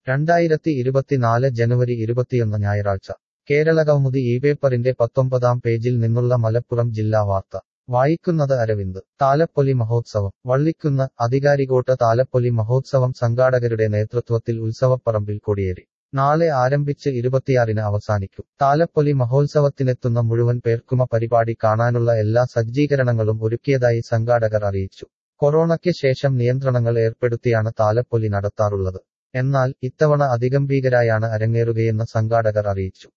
രണ്ടായിരത്തി ഇരുപത്തിനാല് ജനുവരി ഇരുപത്തിയൊന്ന് ഞായറാഴ്ച കേരളകൗമുദി ഈ പേപ്പറിന്റെ പത്തൊമ്പതാം പേജിൽ നിന്നുള്ള മലപ്പുറം ജില്ലാ വാർത്ത വായിക്കുന്നത് അരവിന്ദ് താലപ്പൊലി മഹോത്സവം വള്ളിക്കുന്ന് അധികാരികോട്ട താലപ്പൊലി മഹോത്സവം സംഘാടകരുടെ നേതൃത്വത്തിൽ ഉത്സവപ്പറമ്പിൽ കൊടിയേറി നാളെ ആരംഭിച്ച് ഇരുപത്തിയാറിന് അവസാനിക്കും താലപ്പൊലി മഹോത്സവത്തിനെത്തുന്ന മുഴുവൻ പേർക്കുമ പരിപാടി കാണാനുള്ള എല്ലാ സജ്ജീകരണങ്ങളും ഒരുക്കിയതായി സംഘാടകർ അറിയിച്ചു കൊറോണയ്ക്ക് ശേഷം നിയന്ത്രണങ്ങൾ ഏർപ്പെടുത്തിയാണ് താലപ്പൊലി നടത്താറുള്ളത് എന്നാൽ ഇത്തവണ അതിഗംഭീകരായാണ് അരങ്ങേറുകയെന്ന് സംഘാടകർ അറിയിച്ചു